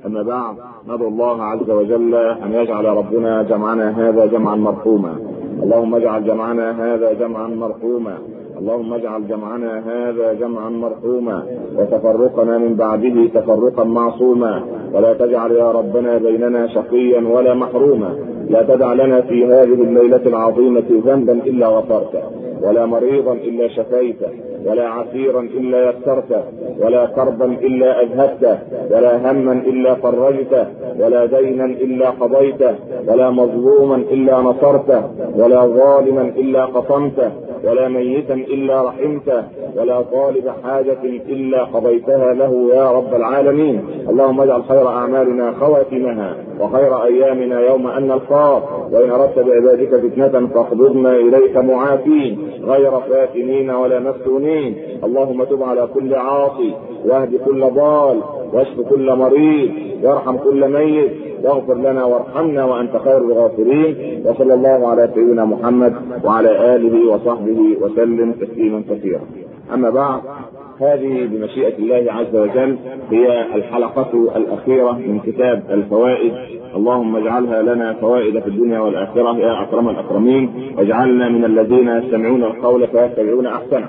أما بعد ندعو الله عز وجل أن يجعل ربنا جمعنا هذا جمعا مرحوما اللهم اجعل جمعنا هذا جمعا مرحوما اللهم اجعل جمعنا هذا جمعا مرحوما وتفرقنا من بعده تفرقا معصوما ولا تجعل يا ربنا بيننا شقيا ولا محروما لا تدع لنا في هذه الليلة العظيمة ذنبا إلا غفرته ولا مريضا إلا شفيته ولا عسيرا إلا يسرته ولا كربا إلا أذهبته ولا هما إلا فرجته ولا دينا إلا قضيته ولا مظلوما إلا نصرته ولا ظالما إلا قصمته ولا ميتا إلا رحمته ولا طالب حاجة إلا قضيتها له يا رب العالمين اللهم اجعل خير أعمالنا خواتمها وخير أيامنا يوم أن نلقاك وإن أردت بعبادك فتنة فاقبضنا إليك معافين غير فاتنين ولا مفتونين اللهم تب على كل عاصي واهد كل ضال واشف كل مريض وارحم كل ميت واغفر لنا وارحمنا وانت خير الغافرين وصلى الله على سيدنا محمد وعلى اله وصحبه وسلم تسليما كثيرا اما بعد هذه بمشيئة الله عز وجل هي الحلقة الأخيرة من كتاب الفوائد اللهم اجعلها لنا فوائد في الدنيا والآخرة يا أكرم الأكرمين واجعلنا من الذين يستمعون القول فيتبعون أحسنه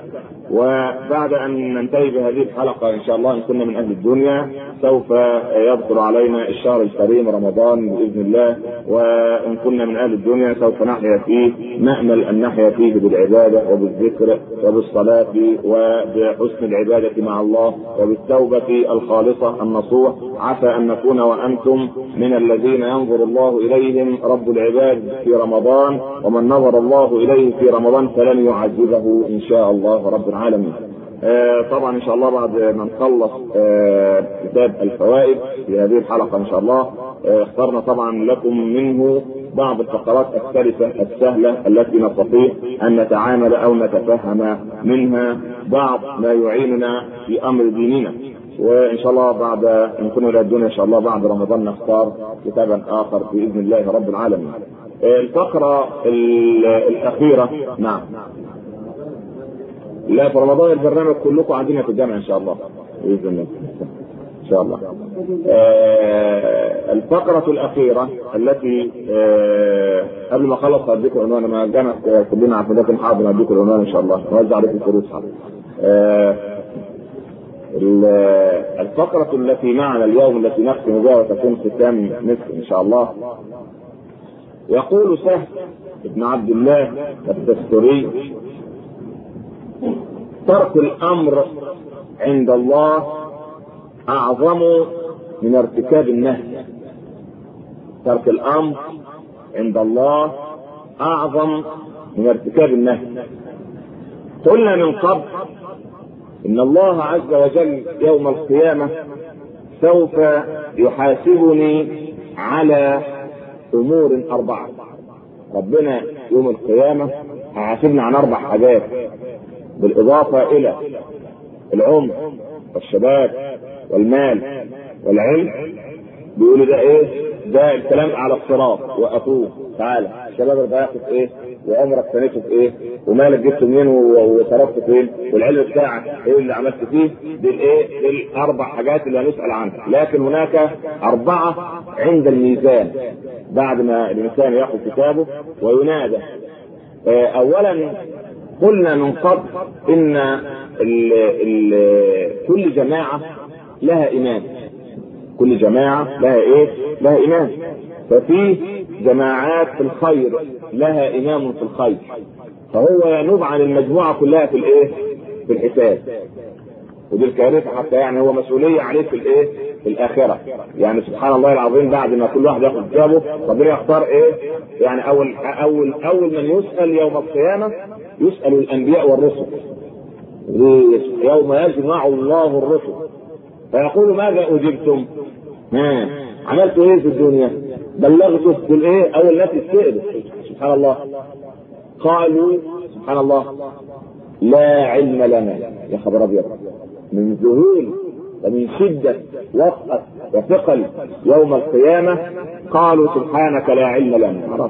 وبعد ان ننتهي بهذه الحلقه ان شاء الله ان كنا من اهل الدنيا سوف يدخل علينا الشهر الكريم رمضان باذن الله وان كنا من اهل الدنيا سوف نحيا فيه نامل ان نحيا فيه بالعباده وبالذكر وبالصلاه وبحسن العباده مع الله وبالتوبه الخالصه النصوح عسى ان نكون وانتم من الذين ينظر الله اليهم رب العباد في رمضان ومن نظر الله اليه في رمضان فلن يعذبه ان شاء الله رب العالمين. آه طبعا ان شاء الله بعد ما نخلص آه كتاب الفوائد في هذه الحلقه ان شاء الله آه اخترنا طبعا لكم منه بعض الفقرات السلسه السهله التي نستطيع ان نتعامل او نتفهم منها بعض ما يعيننا في امر ديننا وان شاء الله بعد ان كنا الى الدنيا ان شاء الله بعد رمضان نختار كتابا اخر باذن الله رب العالمين. الفقره الاخيره نعم لا في رمضان البرنامج كلكم عندنا في الجامعه ان شاء الله باذن الله ان شاء الله آه الفقرة الأخيرة التي آه قبل ما أخلص هديكم العنوان ما الجامعة كلنا عارفين لكن حاضر هديكم العنوان إن شاء الله نوزع عليكم الفلوس آه الفقرة التي معنا اليوم التي نختم بها وتكون ختام مثل إن شاء الله يقول سهل ابن عبد الله الدستوري ترك الامر عند الله اعظم من ارتكاب النهي ترك الامر عند الله اعظم من ارتكاب النهي قلنا من قبل ان الله عز وجل يوم القيامه سوف يحاسبني على امور اربعه ربنا يوم القيامه هيحاسبنا عن اربع حاجات بالإضافة إلى العمر والشباب والمال والعلم بيقولوا ده إيه؟ ده الكلام على الصراط وقفوه تعالى الشباب ده ياخد إيه؟ وعمرك سنته في إيه؟ ومالك جبته منين وصرفته فين؟ والعلم بتاعك إيه اللي عملت فيه؟ دي الإيه؟ دي الأربع حاجات اللي هنسأل عنها، لكن هناك أربعة عند الميزان بعد ما الإنسان ياخذ كتابه وينادى أولا قلنا من قبل ان ال ال كل جماعه لها امام كل جماعه لها ايه؟ لها امام ففي جماعات في الخير لها امام في الخير فهو ينوب عن المجموعه كلها في الايه؟ في الحساب ودي الكارثه حتى يعني هو مسؤوليه عليه في الايه؟ في الاخره يعني سبحان الله العظيم بعد ما كل واحد ياخذ كتابه ربنا يختار ايه؟ يعني اول اول اول من يسال يوم القيامه يسأل الأنبياء والرسل يوم يجمع الله الرسل فيقول ماذا أجبتم؟ ها عملتوا إيه في الدنيا؟ بلغتوا في الإيه؟ أو التي استئذوا سبحان الله قالوا سبحان الله لا علم لنا يا خبر أبيض من ذهول ومن شدة وطأة وثقل يوم القيامة قالوا سبحانك لا علم لنا خلاص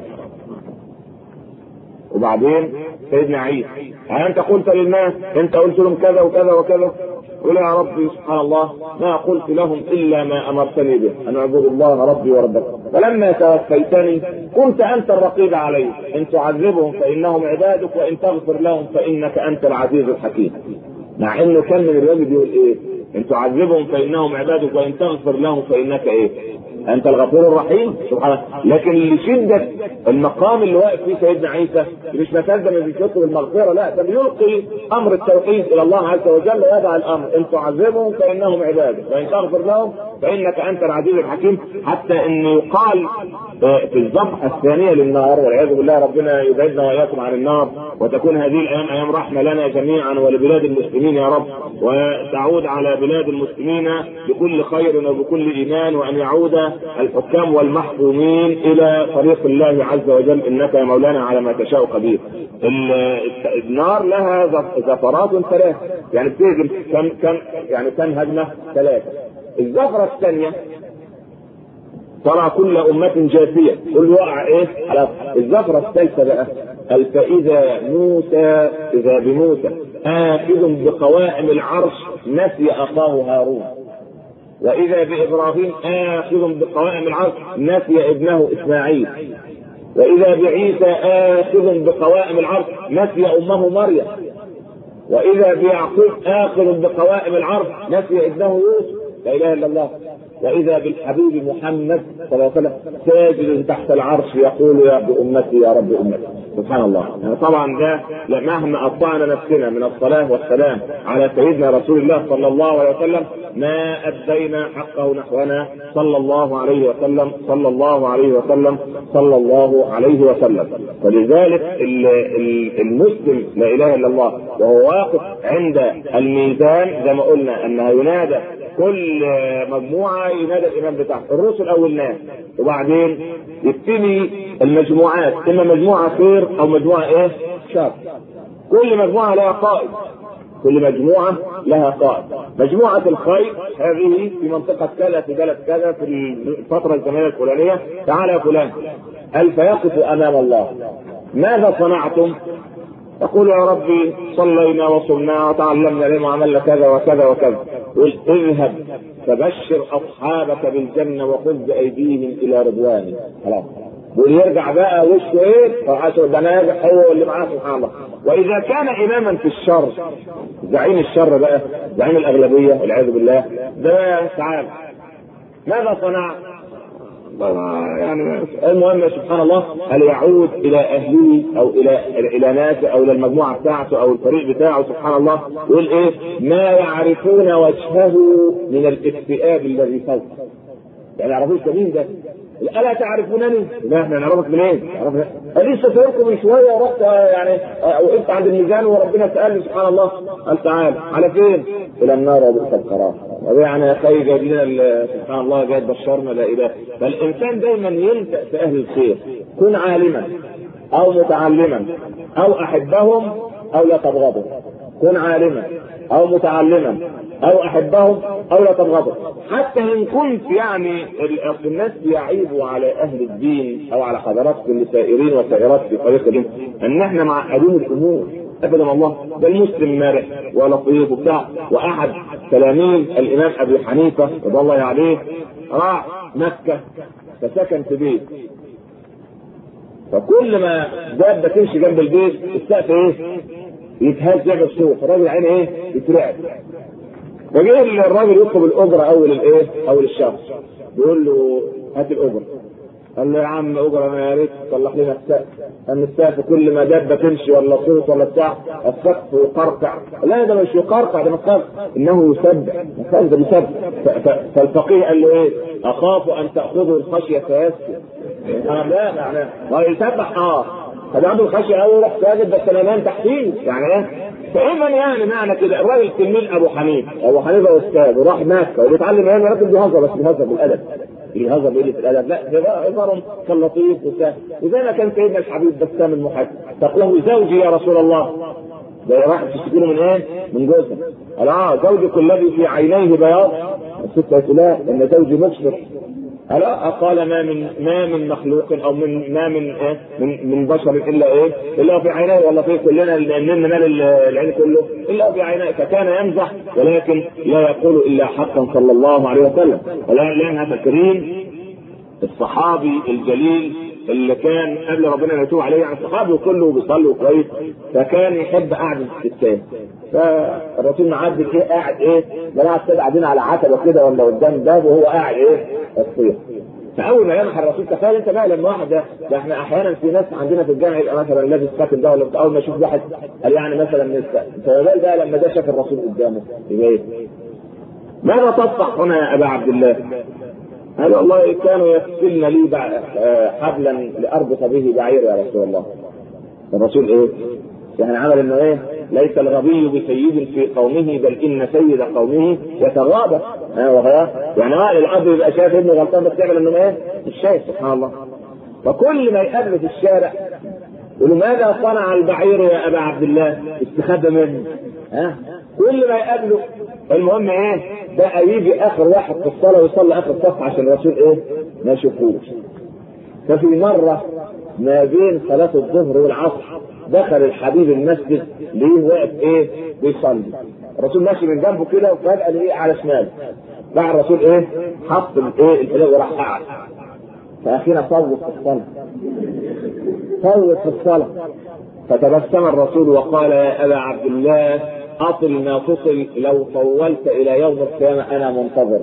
وبعدين سيدنا عيسى هل انت قلت للناس انت قلت لهم كذا وكذا وكذا قل يا ربي سبحان الله ما قلت لهم الا ما امرتني به ان اعبدوا الله ربي وربكم فلما توفيتني كنت انت الرقيب علي ان تعذبهم فانهم عبادك وان تغفر لهم فانك انت العزيز الحكيم مع انه كان من الواجب يقول ايه ان تعذبهم فانهم عبادك وان تغفر لهم فانك ايه انت الغفور الرحيم سبحانه لكن لشده المقام اللي واقف فيه سيدنا عيسى مش مسألة ما بيطلب المغفره لا ده بيلقي امر التوحيد الى الله عز وجل ويضع الامر ان تعذبهم فانهم عبادك وان تغفر لهم فانك انت العزيز الحكيم حتى انه يقال في الذبحه الثانيه للنار والعياذ بالله ربنا يبعدنا واياكم عن النار وتكون هذه الايام ايام رحمه لنا جميعا ولبلاد المسلمين يا رب وتعود على بلاد المسلمين بكل خير وبكل ايمان وان يعود الحكام والمحكومين الى طريق الله عز وجل انك يا مولانا على ما تشاء قدير. النار لها زفرات ثلاث يعني بتهجم كم كم يعني كم هجمه ثلاثه. الزفره الثانيه ترى كل أمة جاثية كل وقع إيه؟ على الزفرة الثالثة بقى قال فإذا موسى إذا بموسى آخذ بقوائم العرش نسي أخاه هارون وإذا بإبراهيم آخذ بقوائم العرش نسي ابنه إسماعيل وإذا بعيسى آخذ بقوائم العرش نسي أمه مريم وإذا بيعقوب آخذ بقوائم العرش نسي ابنه يوسف لا إله إلا الله واذا بالحبيب محمد صلى الله عليه وسلم ساجد تحت العرش يقول يا رب امتي يا رب امتي سبحان الله يعني طبعا ده مهما اطعنا نفسنا من الصلاه والسلام على سيدنا رسول الله صلى الله عليه وسلم ما ادينا حقه نحونا صلى الله عليه وسلم صلى الله عليه وسلم صلى الله عليه وسلم ولذلك المسلم لا اله الا الله وهو واقف عند الميزان زي ما قلنا انه ينادى كل مجموعه ينادى الامام بتاعها الرسل او الناس وبعدين يبتدي المجموعات اما مجموعه خير او مجموعه ايه؟ شر كل مجموعه لها قائد كل مجموعة لها قائد مجموعة الخير هذه في منطقة كذا في بلد كذا في الفترة الزمنية الفلانية تعال يا فلان هل فيقف أمام الله ماذا صنعتم يقول يا ربي صلينا وصمنا وتعلمنا العلم وعملنا كذا وكذا وكذا قل اذهب فبشر اصحابك بالجنه وخذ بايديهم الى رضواني خلاص ويرجع بقى وشه ايه؟ فعشر ده ناجح هو اللي معاه سبحان الله واذا كان اماما في الشر زعيم الشر بقى زعيم الاغلبيه والعياذ بالله ده تعالى ماذا صنع؟ يعني المهم سبحان الله هل يعود الى اهله او الى الى ناسه او الى المجموعه بتاعته او الفريق بتاعه سبحان الله يقول ايه؟ ما يعرفون وجهه من الاكتئاب الذي فوقه. يعني يعرفوش مين ده؟ الا تعرفونني؟ لا احنا نعرفك منين؟ إيه؟ لسه سألكم من شويه ورحت يعني وقفت عند الميزان وربنا سالني سبحان الله قال تعال على فين؟ الى النار وبئس القرار. يعني يا اخي جايب لنا سبحان الله جاي بشرنا لا اله فالانسان دايما يلجا في اهل الخير كن عالما او متعلما او احبهم او لا تبغضهم كن عالما او متعلما او احبهم او لا تبغضهم حتى ان كنت يعني الناس بيعيبوا على اهل الدين او على حضراتكم السائرين والسائرات في طريق الدين ان احنا معقدين الامور ابدا الله ده المسلم مارح ولطيف وبتاع واحد تلاميذ الامام ابي حنيفه رضي الله عليه راح مكه فسكن في بيت فكل ما دابه تمشي جنب البيت السقف ايه؟ يتهز يعمل صوت الراجل عينه ايه؟ يترعب فجه الراجل يطلب الاجره اول الايه؟ اول الشهر بيقول له هات الاجره قال له يا عم اجره انا يا ريت تصلح لنا السقف ان السقف كل ما دابه تمشي ولا صوت ولا بتاع السقف يقرقع لا ده مش يقرقع ده مش انه يسبح ده بيسبح فالفقيه قال له ايه؟ اخاف ان تاخذه الخشيه فيسكت آه لا معناه ما يسبح اه فده عنده الخشيه قوي يروح ساجد بس انا نام تحتيه يعني ايه؟ فاذا يعني معنى كده الراجل تلميذ ابو حنيفه ابو حنيفه استاذ وراح مكه وبيتعلم يعني راجل بيهزر بس بيهزر بالادب بيهزر بقله الادب لا ده هزارهم كان لطيف وسهل وزي ما كان سيدنا الحبيب بسام المحب تقول له زوجي يا رسول الله ده راح تشتكي له من ايه؟ من جوزها قال اه زوجك الذي في عينيه بياض الست قالت لا ان زوجي مبصر ألا قال ما من ما من مخلوق او من ما من إيه من, من بشر الا ايه؟ الا في عينيه ولا في كلنا لان مال العين كله الا في عينيه فكان يمزح ولكن لا يقول الا حقا صلى الله عليه وسلم ولكن فاكرين الصحابي الجليل اللي كان قبل ربنا ما يتوب عليه يعني الصحابي كله بيصلي كويس فكان يحب قعده الستات فالرسول معدي ايه قاعد ايه جماعه كده قاعدين على عتبه كده ولا قدام باب وهو قاعد ايه الصيف فاول ما يلمح الرسول تخيل انت بقى لما واحد ده, ده احنا احيانا في ناس عندنا في الجامع يبقى مثلا لابس ساكن ده ولا اول ما يشوف واحد قال يعني مثلا من فبال بقى لما ده شاف الرسول قدامه يبقى ايه؟ ماذا تصنع هنا يا ابا عبد الله؟ قال والله كانوا يكفلن لي حبلا لاربط به بعير يا رسول الله. الرسول ايه؟ يعني عمل انه ايه؟ ليس الغبي بسيد في قومه بل ان سيد قومه يتغاضى وهو يعني اه الاب يبقى شايف ابنه غلطان بس يعمل انه ايه؟ مش شايف سبحان الله. فكل ما يقابله في الشارع يقول ماذا صنع البعير يا ابا عبد الله؟ استخبى منه. ها؟ كل ما يقابله المهم ايه؟ بقى يجي اخر واحد في الصلاه ويصلي اخر صف عشان الرسول ايه؟ ما يشوفوش. ففي مره ما بين صلاه الظهر والعصر دخل الحبيب المسجد ليه واقف ايه؟ بيصلي. الرسول ماشي من جنبه كده وفجاه ليه على شماله. بقى الرسول ايه؟ حط الايه؟ الحجاب وراح قاعد. فاخيرا صوت في الصلاه. صوت في الصلاه. فتبسم الرسول وقال يا ابا عبد الله اطل ما تصل لو طولت الى يوم القيامه انا منتظر.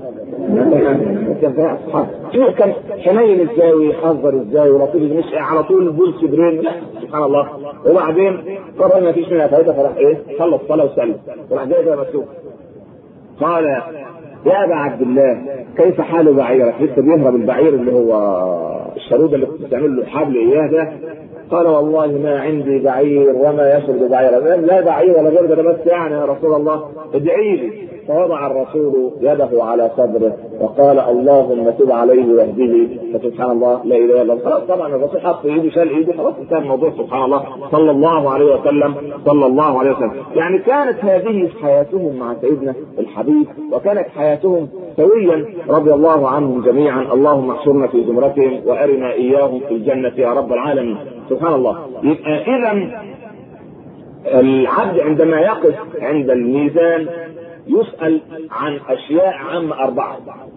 كان حنين ازاي ويحذر ازاي ولطيف مش على طول بولس برين لا سبحان الله وبعدين قرر ما فيش منها فايده فراح ايه خلص صلاه وسلم وراح جاي كده مكتوب قال يا ابا عبد الله كيف حال بعيرك؟ لسه بيهرب البعير اللي هو الشرود اللي كنت بتعمل له الحبل اياه ده قال والله ما عندي بعير وما يشرب بعيرا لا بعير ولا غير ده بس يعني يا رسول الله ادعي لي فوضع الرسول يده على صدره وقال اللهم تب عليه واهده فسبحان الله لا اله الا الله خلاص طبعا الرسول حط ايده شال ايده خلاص انتهى الموضوع سبحان الله صلى الله عليه وسلم صلى الله عليه وسلم يعني كانت هذه حياتهم مع سيدنا الحبيب وكانت حياتهم سويا رضي الله عنهم جميعا اللهم احشرنا في زمرتهم وارنا اياهم في الجنه يا رب العالمين سبحان الله يبقى اذا العبد عندما يقف عند الميزان يسأل عن أشياء عامة أربعة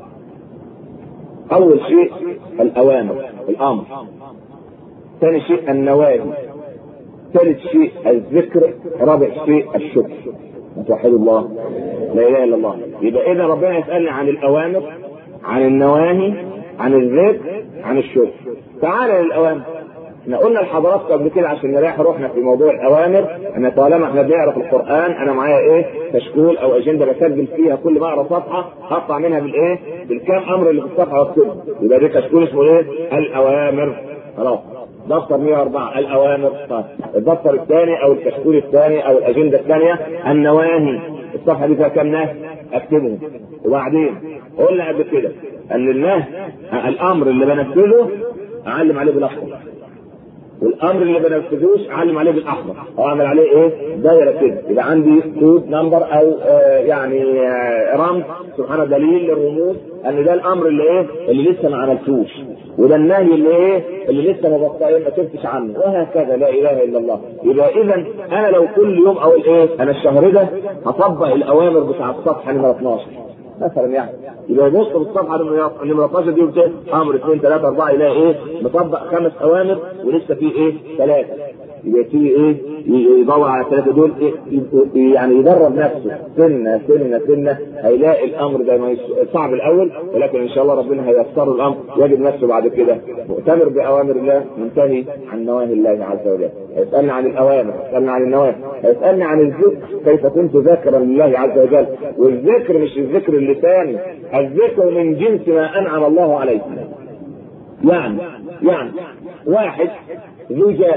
أول شيء الأوامر الأمر ثاني شيء النواهي ثالث شيء الذكر رابع شيء الشكر توحد الله لا اله الا الله يبقى اذا ربنا يسالني عن الاوامر عن النواهي عن الذكر عن الشكر تعال للاوامر احنا قلنا لحضراتكم قبل كده عشان نريح روحنا في موضوع الاوامر ان طالما احنا بنعرف القران انا معايا ايه كشكول او اجنده بسجل فيها كل ما اقرا صفحه هطلع منها بالايه؟ بالكام امر اللي في الصفحه واكتبه يبقى ده كشكول اسمه ايه؟ الاوامر خلاص دفتر 104 الاوامر طيب الدفتر الثاني او الكشكول الثاني او الاجنده الثانيه النواهي الصفحه دي فيها كام نهي اكتبهم وبعدين قلنا قبل كده ان النهي الامر اللي بنفذه اعلم عليه بالاخضر والامر اللي ما بنفذوش اعلم عليه بالاحمر او اعمل عليه ايه؟ دايره كده يبقى عندي كود نمبر او آه يعني آه رمز سبحان دليل للرموز ان ده الامر اللي ايه؟ اللي لسه ما عملتوش وده النهي اللي ايه؟ اللي لسه ما بطل ما تفتش عنه وهكذا لا اله الا الله يبقى اذا انا لو كل يوم اقول ايه؟ انا الشهر ده هطبق الاوامر بتاع الصفحه نمره 12 مثلا يعني يبقى يبص في الصفحه نمره 12 دي وبتاع امر اثنين ثلاثه اربعه يلاقي ايه؟ مطبق خمس اوامر ولسه في ايه؟ ثلاثه يبقى في ايه؟ يدور على الثلاثه دول إيه؟ يعني يدرب نفسه سنه سنه سنه هيلاقي الامر ده صعب الاول ولكن ان شاء الله ربنا هيسر الامر يجد نفسه بعد كده مؤتمر باوامر الله منتهي عن نواهي الله عز وجل هيسالني عن الاوامر هيسالني عن النواهي هيسالني عن الذكر كيف كنت ذاكرا لله عز وجل والذكر مش الذكر اللساني الذكر من جنس ما انعم الله عليه يعني يعني واحد ذو جاه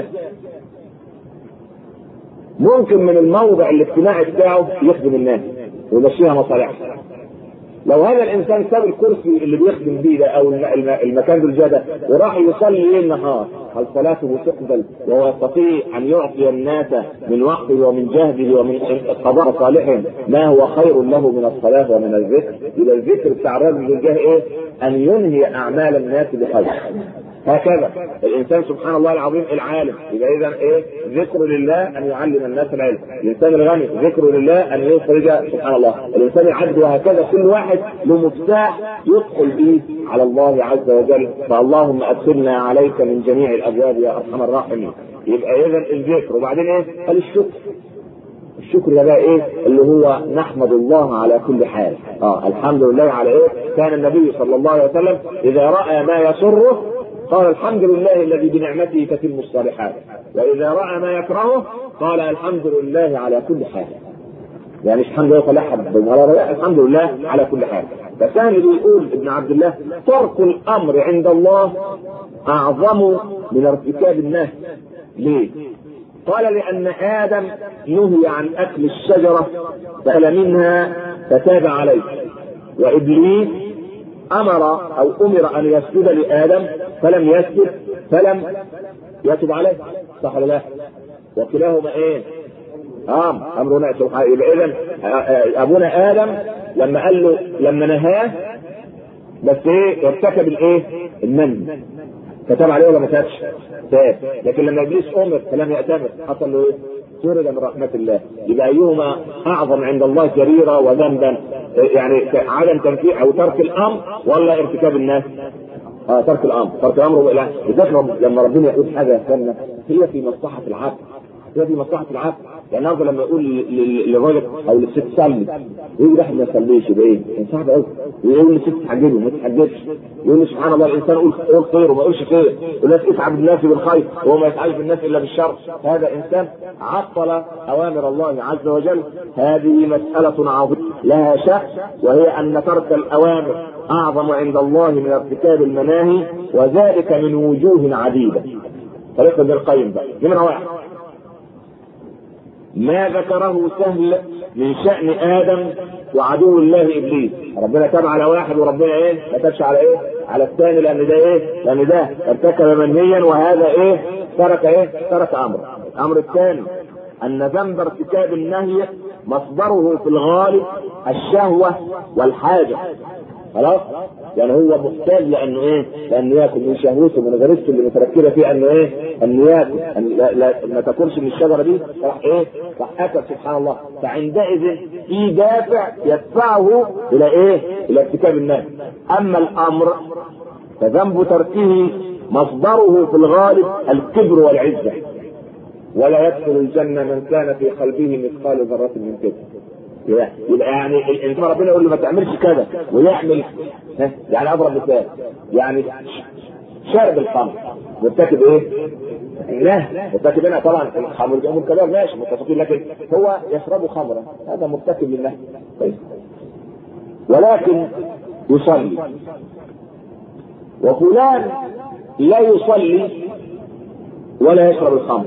ممكن من الموضع الاجتماعي بتاعه يخدم الناس ويمشيها مصالحها لو هذا الانسان ساب الكرسي اللي بيخدم بيه ده او المكان بالجدة وراح يصلي ليل نهار هل صلاته تقبل وهو يستطيع ان يعطي الناس من وقته ومن جهده ومن قضاء صالحهم ما هو خير له من الصلاه ومن الذكر الى الذكر بتاع الرجل بالجاه ايه؟ ان ينهي اعمال الناس بخير هكذا الانسان سبحان الله العظيم العالم يبقى اذا ايه ذكر لله ان يعلم الناس العلم الانسان الغني ذكر لله ان يخرج سبحان الله الانسان العبد وهكذا كل واحد له مفتاح يدخل به على الله عز وجل فاللهم ادخلنا عليك من جميع الابواب يا ارحم الراحمين يبقى اذا الذكر وبعدين ايه قال الشكر الشكر ده بقى ايه اللي هو نحمد الله على كل حال اه الحمد لله على ايه كان النبي صلى الله عليه وسلم اذا راى ما يسره قال الحمد لله الذي بنعمته تتم الصالحات واذا راى ما يكرهه قال الحمد لله على كل حال يعني مش الحمد لله فلاح لا الحمد لله على كل حال فكان يقول ابن عبد الله ترك الامر عند الله اعظم من ارتكاب الناس ليه؟ قال لان ادم نهي عن اكل الشجره فاكل منها فتاب عليه وابليس امر او امر ان يسجد لادم فلم يسجد فلم يتب عليه صح ولا لا؟ وكلاهما ايه؟ ام امرنا سبحانه يبقى اذا ابونا ادم لما قال له لما نهاه بس ايه ارتكب الايه؟ المن كتب عليه ولا ما كتبش؟ تاب لكن لما ابليس امر فلم يأتمر حصل له ايه؟ سرد من رحمة الله يبقى أيهما أعظم عند الله جريرة وذنبا يعني عدم تنفيذ أو ترك الأمر ولا ارتكاب الناس؟ اه ترك الامر ترك الامر لا لما ربنا يقول حاجه يا هي في مصلحه العبد هي في مصلحه العبد يعني النهارده لما يقول للراجل او للست صلي يقول ده ما يصليش يبقى ايه؟ صعب قوي يقول للست تحجبه ما تحجبش يقول سبحان الله الانسان يقول قول خير وما يقولش خير والناس اسعى بالناس بالخير وهو ما يسعاش بالناس الا بالشر هذا انسان عطل اوامر الله عز وجل هذه مساله عظيمه لها شأن وهي ان ترك الاوامر اعظم عند الله من ارتكاب المناهي وذلك من وجوه عديده طريقه ابن القيم بقى نمره واحد ما ذكره سهل من شأن آدم وعدو الله إبليس ربنا تاب على واحد وربنا إيه ما تابش على إيه على الثاني لأن ده إيه لأن ده ارتكب منهيا وهذا إيه ترك إيه ترك أمر الأمر الثاني أن ذنب ارتكاب النهي مصدره في الغالب الشهوة والحاجة خلاص يعني هو محتاج لانه ايه؟ لانه ياكل من شهوته من غريزته اللي متركبه فيه انه ايه؟ انه ياكل أن لا, لا ما تاكلش من الشجره دي راح ايه؟ راح اكل سبحان الله فعندئذ في دافع يدفعه الى ايه؟ الى ارتكاب النهي اما الامر فذنب تركه مصدره في الغالب الكبر والعزه ولا يدخل الجنه من كان في قلبه مثقال ذره من كبر يبقى يعني الانسان ربنا يقول له ما تعملش كذا ويعمل يعني اضرب مثال يعني شارب الخمر مرتكب ايه؟ لا مرتكب هنا طبعا الخمر الامور كلام ماشي متفقين لكن هو يشرب خمرا هذا مرتكب لله طيب ولكن يصلي وفلان لا يصلي ولا يشرب الخمر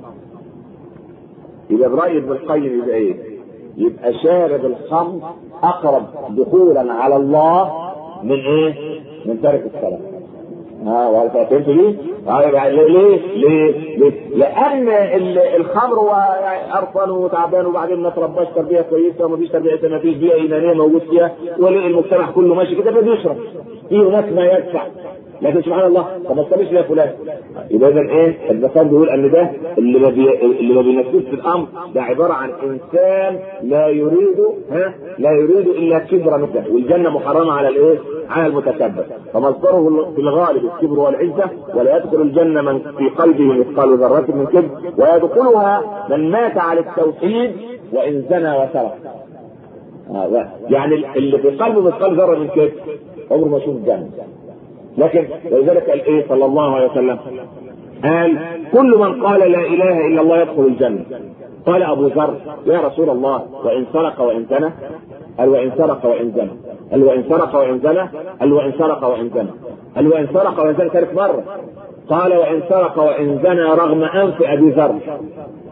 يبقى برأي ابن القيم يبقى ايه؟ يبقى شارب الخمر اقرب دخولا على الله من ايه؟ من ترك الصلاه. ها فهمت ليه؟ ليه؟ ليه؟ ليه؟ لأن الخمر هو أرطن وتعبان وبعدين ما ترباش تربية كويسة وما فيش تربية ما فيش بيئة إيمانية موجود فيها والمجتمع كله ماشي كده فبيشرب. فيه ناس ما يدفع لكن سبحان الله طب ما تصليش يا فلان يبقى اذا ايه البخاري بيقول ان ده اللي ما بي... اللي ما بينفذش في الامر ده عباره عن انسان لا يريد ها لا يريد الا كبر مثله والجنه محرمه على الايه؟ على المتكبر فمصدره في الغالب الكبر والعزه ولا يدخل الجنه من في قلبه مثقال ذره من كبر ويدخلها من مات على التوحيد وان زنى وسرق يعني اللي في قلبه مثقال ذره من كبر عمره ما يشوف الجنه لكن ولذلك قال ايه صلى الله عليه وسلم قال كل من قال لا اله الا الله يدخل الجنه قال ابو ذر يا رسول الله وان سرق وان زنى قال وان سرق وان زنى قال وان سرق وان زنى قال وان سرق وان زنى قال وان سرق وان زنى ثالث مره قال وان سرق وان زنى رغم انف ابي ذر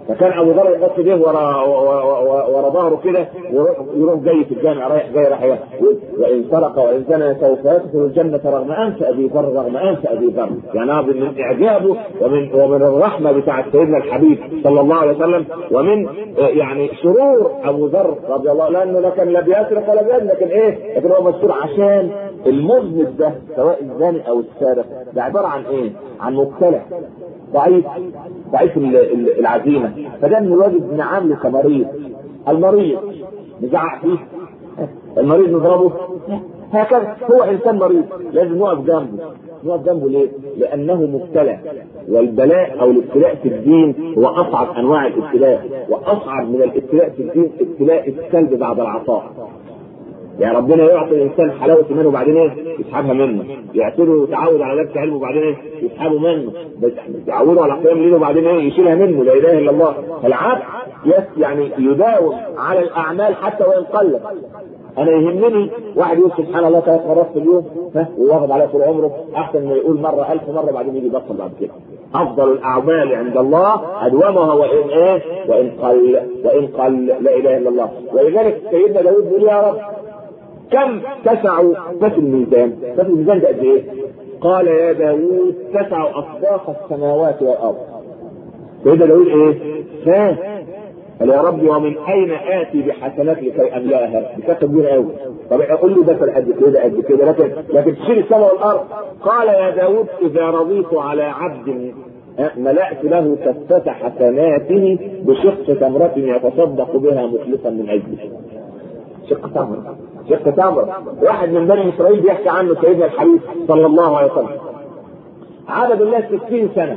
فكان ابو ذر يحط ايديه ورا ورا ظهره كده ويروح جاي في الجامع رايح جاي رايح وان سرق وان زنى سوف يدخل الجنه رغم انف ابي ذر رغم انف ابي ذر يعني من اعجابه ومن ومن الرحمه بتاعت سيدنا الحبيب صلى الله عليه وسلم ومن يعني سرور ابو ذر رضي الله لانه لا كان لا بيسرق ولا بيزني لكن ايه؟ لكن هو مسرور عشان المذنب ده سواء الزاني او السارق ده عباره عن ايه؟ عن مبتلى ضعيف ضعيف العزيمه فده من الواجب نعامله كمريض المريض نزعق فيه المريض نضربه هكذا هو انسان مريض لازم نقف جنبه نقف جنبه ليه؟ لانه مبتلى والبلاء او الابتلاء في الدين هو اصعب انواع الابتلاء واصعب من الابتلاء في الدين ابتلاء السلب بعد العطاء يعني ربنا يعطي الانسان حلاوه ايمانه وبعدين ايه؟ يسحبها منه، يعتبره يتعود على نفس علمه وبعدين ايه؟ يسحبه منه، يعوده على قيام ليله وبعدين ايه؟ يشيلها منه لا اله الا الله، فالعبد يعني يداوم على الاعمال حتى وان قلت. انا يهمني واحد يقول سبحان الله ثلاث مرات في اليوم ها وواخد عليها طول عمره احسن ما يقول مره ألف مره بعدين يجي يبطل بعد كده. افضل الاعمال عند الله ادومها وان ايه؟ وان قل وان قل لا اله الا الله، ولذلك سيدنا داود بيقول يا رب كم تسع كف الميزان كف الميزان ده قد ايه قال يا داوود تسع اصداق السماوات والارض سيدنا داوود ايه ها قال يا ربي ومن اين اتي بحسنات لكي املاها دي كانت كبيره قوي طب اقول له ده قد كده قد كده لكن لكن تشيل السماء والارض قال يا داوود اذا رضيت على عبد ملأت له كفة حسناته بشق تمرة يتصدق بها مخلصا من اجله شق تمرة شق تمرة واحد من بني اسرائيل بيحكي عنه سيدنا الحبيب صلى الله عليه وسلم عبد الله ستين سنة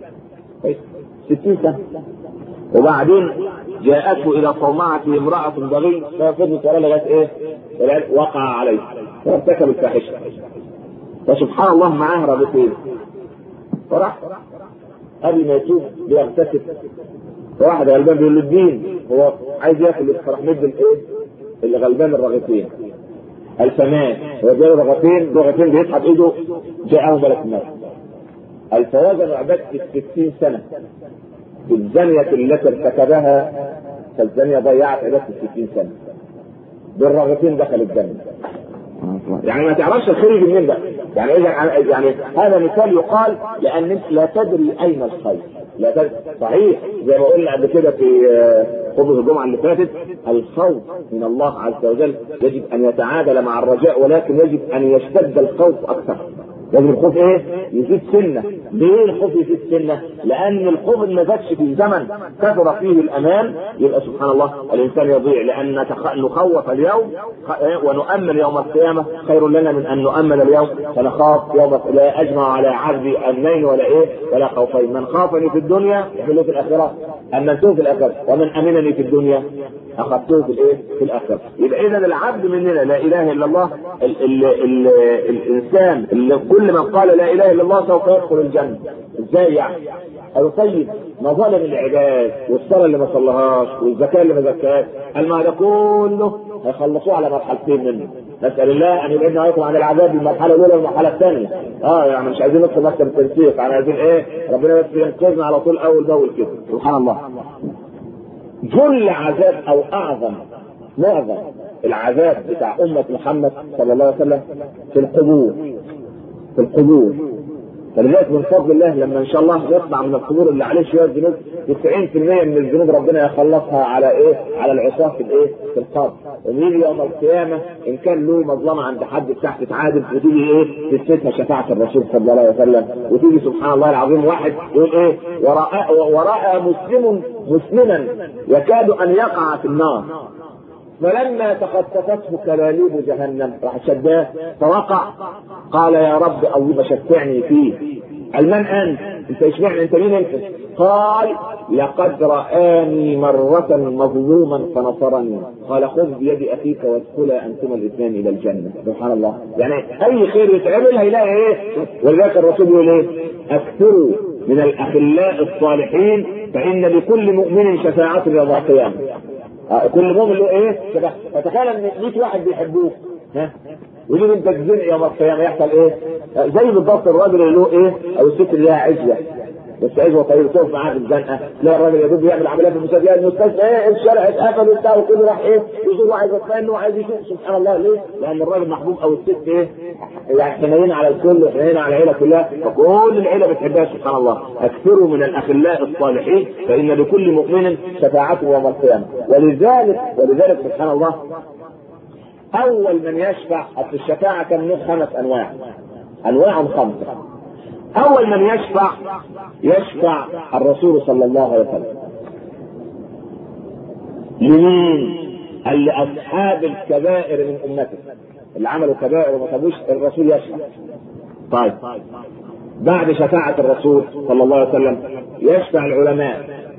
ستين سنة وبعدين جاءته الى صومعته امرأة بغي ففضلت ولا لغاية ايه؟ وقع عليه وارتكب الفاحشة فسبحان الله معاه رغبتين فراح قبل ما يتوب بيغتسل فواحد غلبان بيقول له الدين هو عايز ياكل فراح مد الايه؟ اللي غلبان الرغتين الفمان هو جاله رغتين رغتين بيسحب ايده جاءه ملك الموت الفوازن عبادة الستين سنة بالزانية التي ارتكبها فالزانية ضيعت عبادة الستين سنة بالرغتين دخل الجنة يعني ما تعرفش الخير يجي منين بقى يعني اذا يعني هذا مثال يقال لان انت لا تدري اين الخير لا تدري صحيح زي ما قلنا قبل كده في خطبه الجمعه اللي فاتت الخوف من الله عز وجل يجب ان يتعادل مع الرجاء ولكن يجب ان يشتد الخوف اكثر لازم الخوف ايه؟ يزيد سنه، ليه الخوف يزيد سنه؟ لان الخوف ما زادش في زمن كثر فيه الامان يبقى سبحان الله الانسان يضيع لان نخوف اليوم ونؤمن يوم القيامه خير لنا من ان نؤمن اليوم فنخاف يوم لا اجمع على عبدي امنين ولا ايه؟ ولا خوفين، من خافني في الدنيا يحمله في الاخره، امنته في الاخره، ومن امنني في الدنيا اخذته في الايه؟ في الاخره، يبقى اذا العبد مننا لا اله الا الله ال ال ال الانسان اللي كل من قال لا اله الا الله سوف يدخل الجنه، ازاي يعني؟ قالوا طيب مظالم العباد والصلاه اللي ما صلىهاش والزكاه اللي ما زكاهاش، المال ده كله هيخلصوه على مرحلتين منه، نسال الله ان يبعدنا عليكم عن العذاب المرحله الاولى والمرحله الثانيه. اه يعني مش عايزين ندخل مكتب التنسيق، يعني عايزين ايه؟ ربنا بس ينقذنا على طول اول باول كده، سبحان الله. جل عذاب او اعظم معظم العذاب بتاع أمة محمد صلى الله عليه وسلم في القبور في القبور فلذلك من فضل الله لما ان شاء الله يطلع من القبور اللي عليه شويه ذنوب 90% من الذنوب ربنا يخلصها على ايه؟ على العصاه في الايه؟ في القبر ويجي يوم القيامه ان كان له مظلمه عند حد بتاع تتعادل وتيجي ايه؟ تثبتها شفاعه الرسول صلى الله عليه وسلم وتيجي سبحان الله العظيم واحد يقول ايه؟ وراء وراء مسلم مسلما يكاد ان يقع في النار فلما تخطفته كلاليب جهنم راح شداه فوقع قال يا رب اللهم شفعني فيه قال من انت؟ انت اشمعنى انت مين انت؟ قال لقد رآني مرة مظلوما فنصرني قال خذ بيد اخيك وادخلا انتما الاثنان الى الجنة سبحان الله يعني اي خير يتعمل هيلاقي ايه؟ ولذلك الرسول يقول ايه؟ اكثروا من الاخلاء الصالحين فان لكل مؤمن شفاعة يوم القيامة آه كل مؤمن له ايه؟ كده فتخيل ان 100 واحد بيحبوك ها ويجي انت تزنق يوم القيامه يحصل ايه؟ زي بالضبط الراجل اللي له ايه؟ او الست اللي لها عزوه بس عايز طيب تقف معاه في الزنقه تلاقي الراجل يا دوب يعمل عمليه في المستشفى المستشفى ايه الشارع اتقفل وبتاع وكله راح ايه يزور وعايز يطمئن وعايز يشوف سبحان الله ليه؟ لان الراجل محبوب او الست ايه يعني حنين على الكل وحنين على العيله كلها فكل العيله بتحبها سبحان الله اكثروا من الاخلاء الصالحين فان لكل مؤمن شفاعته يوم القيامه ولذلك ولذلك سبحان الله اول من يشفع في الشفاعه كان له خمس انواع انواع خمسه اول من يشفع يشفع الرسول صلى الله عليه وسلم لمين؟ قال لاصحاب الكبائر من امته اللي عملوا كبائر وما تابوش الرسول يشفع طيب بعد شفاعة الرسول صلى الله عليه وسلم يشفع العلماء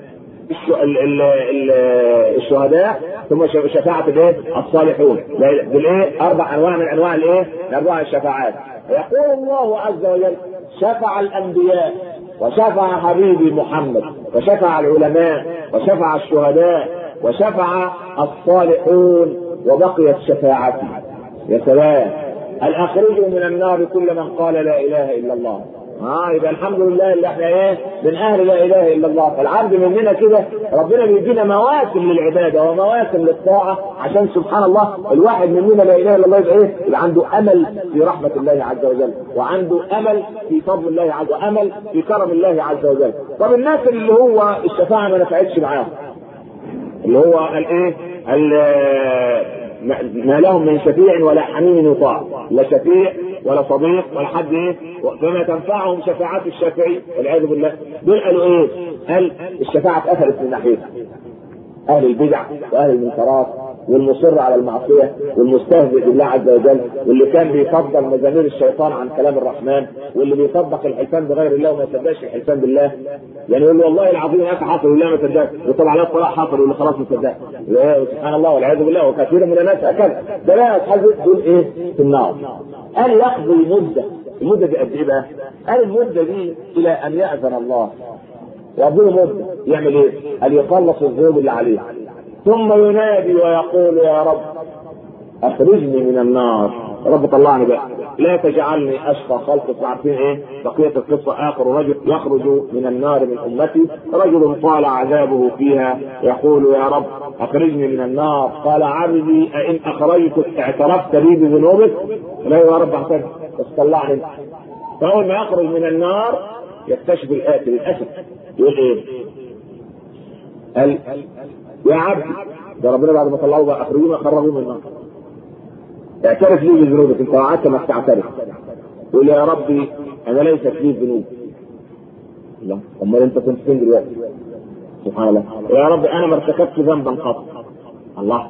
الشهداء ثم شفاعة الايه؟ الصالحون بالايه؟ اربع انواع من انواع الايه؟ انواع الشفاعات يقول الله عز وجل شفع الانبياء وشفع حبيبي محمد وشفع العلماء وشفع الشهداء وشفع الصالحون وبقيت شفاعتي يا سلام الاخرج من النار كل من قال لا اله الا الله اه يبقى الحمد لله اللي احنا ايه من اهل لا اله الا الله فالعبد مننا كده ربنا بيدينا مواسم للعباده ومواسم للطاعه عشان سبحان الله الواحد مننا لا اله الا الله يبقى ايه يبقى عنده امل في رحمه الله عز وجل وعنده امل في فضل الله عز وجل وامل في كرم الله عز وجل طب الناس اللي هو الشفاعه ما نفعتش معاهم اللي هو الايه ما لهم من شفيع ولا حميم يطاع لا شفيع ولا صديق ولا حد ايه فما تنفعهم شفاعات الشافعي والعياذ بالله دول قالوا ايه؟ قال الشفاعه اتقفلت من ناحيتها اهل البدع واهل المنكرات والمصر على المعصيه والمستهزئ بالله عز وجل واللي كان بيفضل مزامير الشيطان عن كلام الرحمن واللي بيصدق الحلفان بغير الله وما يصدقش الحلفان بالله يعني يقول له والله العظيم يا اخي حصل بالله ما صدقت وطلع عليه الطلاق حصل يقول خلاص ما صدقت سبحان الله والعياذ بالله وكثير من الناس هكذا ده بقى اصحاب دول ايه في النار قال يقضي مده المده دي قد ايه بقى؟ قال المده دي الى ان ياذن الله يقضي مده يعمل ايه؟ قال يخلص الذنوب اللي عليه ثم ينادي ويقول يا رب اخرجني من النار رب طلعني بقى لا تجعلني اشقى خلقك عارفين ايه بقيه القصه اخر رجل يخرج من النار من امتي رجل طال عذابه فيها يقول يا رب اخرجني من النار قال عبدي ائن اخرجتك اعترفت لي بذنوبك لا يا رب اعترف بس طلعني فاول ما يخرج من النار يكتشف الاتي للاسف يقول ايه؟ قال يا عبد ده ربنا بعد ما طلعوا بقى اخرجونا خرجوا من النار اعترف لي بذنوبك انت وعدت انك تعترف قول يا ربي انا ليست لي ذنوب لا امال انت كنت فين دلوقتي سبحان الله يا رب انا ما ارتكبت ذنبا قط الله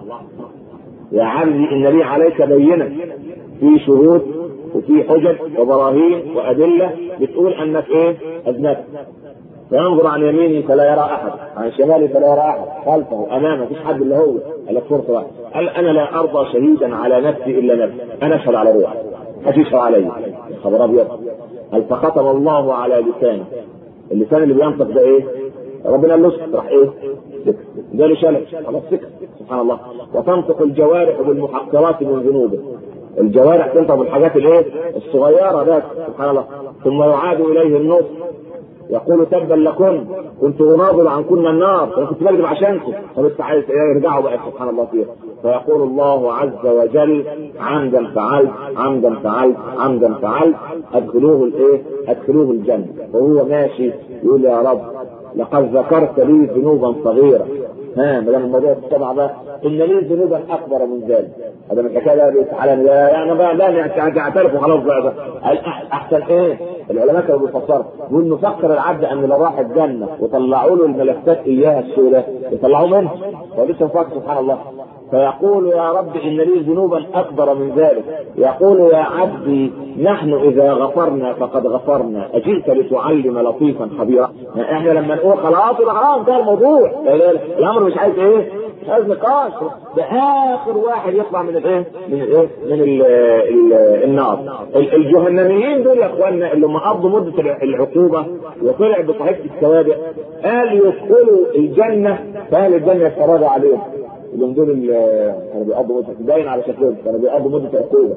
يا عبدي ان لي عليك بينه في شهود وفي حجج وبراهين وادله بتقول انك ايه اذنبت فينظر عن يمينه فلا يرى احد عن شماله فلا يرى احد خلفه امامه مفيش حد الا هو الا فرصه واحده قال انا لا ارضى شهيدا على نفسي الا نفسي انا اشهد على روحي ما يشهد علي خبر ابيض قال فختم الله على لسانه اللسان اللي بينطق ده ايه؟ ربنا قال له راح ايه؟ سكت ده له شلل خلاص سكت سبحان الله وتنطق الجوارح بالمحقرات من ذنوبه الجوارح تنطق بالحاجات الايه؟ الصغيره ذات سبحان الله ثم يعاد اليه النص يقول تبا لكم كنت اناضل عنكن النار انا كنت بكذب عشانكم فبس عايز يرجعوا بقى سبحان الله فيها فيقول الله عز وجل عمدا فعلت عمدا فعلت عمدا فعلت ادخلوه الايه؟ ادخلوه الجنه وهو ماشي يقول يا رب لقد ذكرت لي ذنوبا صغيره ها ما دام الموضوع اتبع بقى ان لي ذنوبا اكبر من ذلك هذا من الحكايه بقى تعالى يعني بقى لا يعني اعترف وخلاص بقى احسن ايه؟ العلماء كانوا بيفسروا يقول نفكر العبد ان لو راح الجنه وطلعوا له الملفات اياها السوداء يطلعوه منه ولسه مفكر سبحان الله فيقول يا رب ان لي ذنوبا اكبر من ذلك يقول يا عبدي نحن اذا غفرنا فقد غفرنا اجئت لتعلم لطيفا خبيرا احنا لما نقول خلاص يبقى خلاص انتهى الموضوع الامر مش عايز ايه مش عايز نقاش ده اخر واحد يطلع من الايه من الايه من ال ال النار الجهنميين دول يا اخواننا اللي هم قضوا مده العقوبه وطلع بصحيفه السوابق قال يدخلوا الجنه فاهل الجنه يتفرجوا عليهم اللي دول كانوا بيقضوا مده باين على شكلهم كانوا بيقضوا مده عقوبه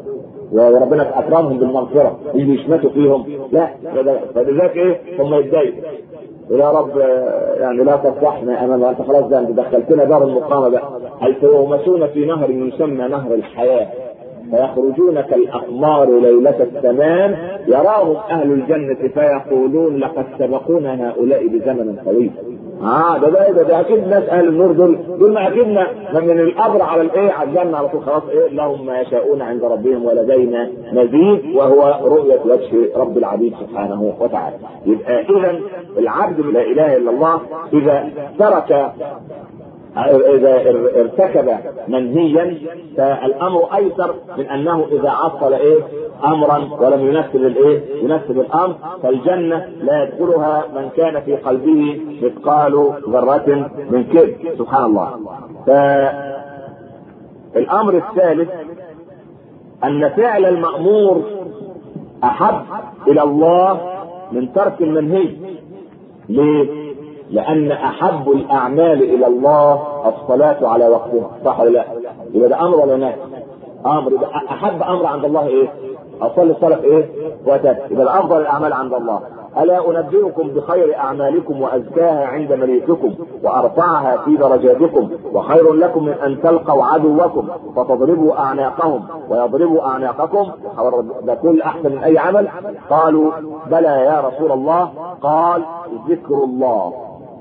وربنا اكرمهم بالمغفره يجي يشمتوا فيهم لا فلذلك ايه هم يتضايقوا ويا رب يعني لا تفضحنا امام انت خلاص ده انت دخلتنا دار المقامه بقى حيث يغمسون في نهر يسمى نهر الحياه فيخرجون كالاقمار ليله التمام يراهم اهل الجنه فيقولون لقد سبقونا هؤلاء بزمن طويل اه ده ده ده, ده اكيد ناس اهل النور دول دول ما اكيد من القبر على الايه على الجنه على طول خلاص ايه لهم ما يشاءون عند ربهم ولدينا مزيد وهو رؤيه وجه رب العبيد سبحانه وتعالى يبقى اذا العبد لا اله الا الله اذا ترك اذا ارتكب منهيا فالامر ايسر من انه اذا عطل ايه امرا ولم ينفذ الايه ينفذ الامر فالجنه لا يدخلها من كان في قلبه مثقال ذره من كذب سبحان الله فالامر الثالث ان فعل المامور احب الى الله من ترك المنهي ليه لأن أحب الأعمال إلى الله الصلاة على وقتها صح ولا لا؟ يبقى ده أمر ولا نهي؟ أمر يبقى أحب أمر عند الله إيه؟ أصلي الصلاة إيه؟ وأتت يبقى ده أفضل الأعمال عند الله ألا أنبئكم بخير أعمالكم وأزكاها عند مليككم وأرفعها في درجاتكم وخير لكم من أن تلقوا عدوكم فتضربوا أعناقهم ويضربوا أعناقكم ده كل أحسن من أي عمل قالوا بلى يا رسول الله قال ذكر الله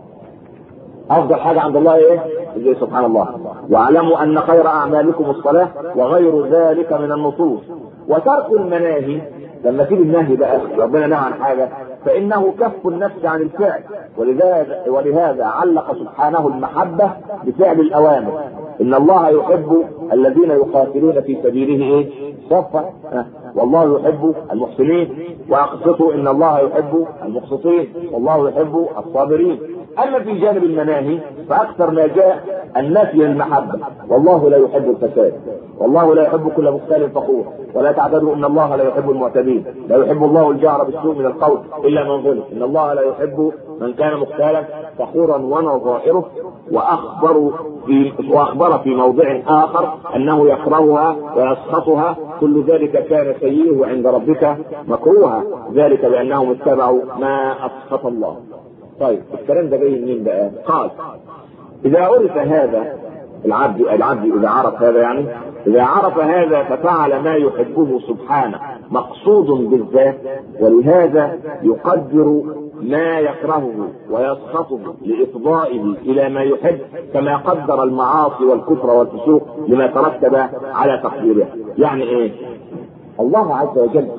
افضل حاجه عند الله ايه؟ زي سبحان الله واعلموا ان خير اعمالكم الصلاه وغير ذلك من النصوص وترك المناهي لما تيجي النهي بقى ربنا نهى عن حاجه فانه كف النفس عن الفعل ولذلك ولهذا علق سبحانه المحبه بفعل الاوامر ان الله يحب الذين يقاتلون في سبيله ايه؟ صفا والله يحب المحسنين واقسطوا ان الله يحب المقسطين والله يحب الصابرين اما في جانب المناهي فاكثر ما جاء النفي المحبه والله لا يحب الفساد والله لا يحب كل مختال فخور ولا تعتبروا ان الله لا يحب المعتدين لا يحب الله الجهر بالسوء من القول الا من ظلم ان الله لا يحب من كان مختالا فخورا ونظائره واخبر في واخبر في موضع اخر انه يكرهها ويسخطها كل ذلك كان سيئه عند ربك مكروها ذلك بانهم اتبعوا ما اسخط الله طيب الكلام ده جاي منين بقى؟ قال اذا عرف هذا العبد العبد اذا عرف هذا يعني اذا عرف هذا ففعل ما يحبه سبحانه مقصود بالذات ولهذا يقدر ما يكرهه ويسخطه لافضائه الى ما يحب كما قدر المعاصي والكفر والفسوق لما ترتب على تقديرها يعني ايه الله عز وجل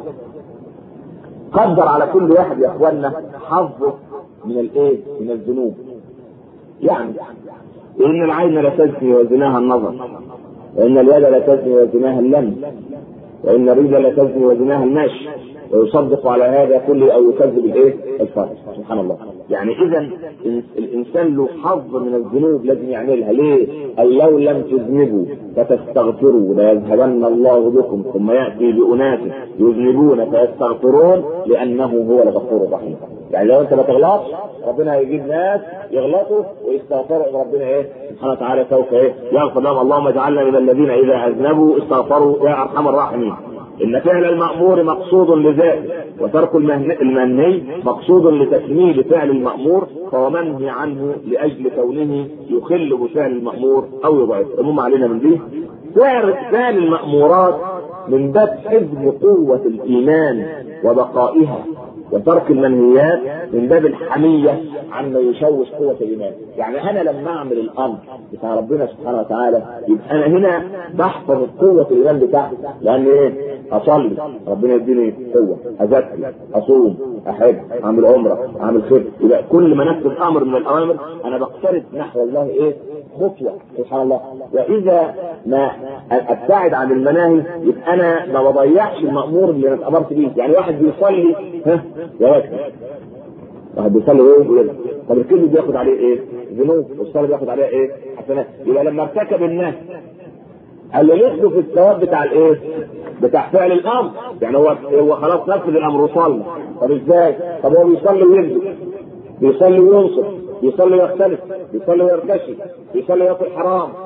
قدر على كل واحد يا اخوانا حظه من الايه من الذنوب يعني ان العين لا تزني وزناها النظر وان اليد لا تزني وزناها اللمس وان الرجل لا تزني وزناها المشي ويصدق على هذا كله او يكذب الايه؟ الفرج سبحان الله يعني اذا الانسان له حظ من الذنوب لازم يعملها ليه؟ اي لو لم تذنبوا فتستغفروا ليذهبن الله بكم ثم ياتي باناس يذنبون فيستغفرون لانه هو الغفور الرحيم يعني لو انت ما تغلطش ربنا هيجيب ناس يغلطوا ويستغفروا ربنا ايه سبحانه وتعالى سوف ايه يغفر لهم اللهم اجعلنا من الذين اذا اذنبوا استغفروا يا ارحم الراحمين ان فعل المامور مقصود لذاته وترك المنهي مقصود لتكميل فعل المامور فهو منهي عنه لاجل كونه يخل بفعل المامور او يضعف المهم علينا من دي فعل فعل المامورات من باب حفظ قوه الايمان وبقائها وترك المنهيات من باب الحمية عما يشوش قوة الإيمان يعني أنا لما أعمل الأمر بتاع ربنا سبحانه وتعالى يبقى أنا هنا بحفظ قوة الإيمان بتاعتي لأن إيه؟ أصلي ربنا يديني قوة أزكي أصوم أحب أعمل عمرة أعمل خير يبقى كل ما نفذ أمر من الأوامر أنا بقترب نحو الله إيه؟ خطوة سبحان الله وإذا ما أبتعد عن المناهي يبقى أنا ما بضيعش المأمور اللي أنا اتأمرت بيه يعني واحد بيصلي ها يا وجه واحد بيصلي ايه طب الكل بياخد عليه ايه؟ ذنوب والصلاه بياخد عليها ايه؟ حسنات يبقى لما ارتكب الناس قال له ياخده في الثواب بتاع الايه؟ بتاع فعل الامر يعني هو هو خلاص نفذ الامر وصلى طب ازاي؟ طب هو بيصلي ويكذب بيصلي وينصف بيصلي ويختلف بيصلي ويرتشي بيصلي وياكل حرام